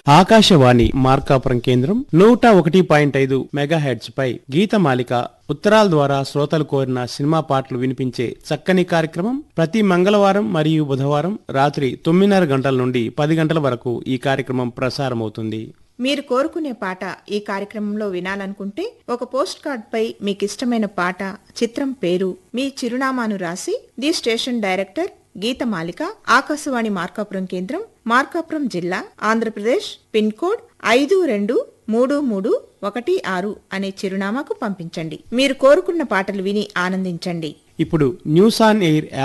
ఆకాశవాణి మార్కాపురం కేంద్రం నూట ఒకటి పాయింట్ ఐదు మెగాహెడ్స్ పై గీతమాలిక ఉత్తరాల ద్వారా శ్రోతలు కోరిన సినిమా పాటలు వినిపించే చక్కని కార్యక్రమం ప్రతి మంగళవారం మరియు బుధవారం రాత్రి తొమ్మిదిన్నర గంటల నుండి పది గంటల వరకు ఈ కార్యక్రమం ప్రసారమవుతుంది మీరు కోరుకునే పాట ఈ కార్యక్రమంలో వినాలనుకుంటే ఒక పోస్ట్ కార్డ్ పై మీకు ఇష్టమైన పాట చిత్రం పేరు మీ చిరునామాను రాసి the station director Geethamalika Akashvani Markapuram కేంద్రం మార్కాపురం జిల్లా ఆంధ్రప్రదేశ్ పిన్ కోడ్ ఐదు రెండు మూడు మూడు ఒకటి ఆరు అనే చిరునామాకు పంపించండి మీరు కోరుకున్న పాటలు విని ఆనందించండి ఇప్పుడు న్యూస్ ఆన్ ఎయిర్ యాప్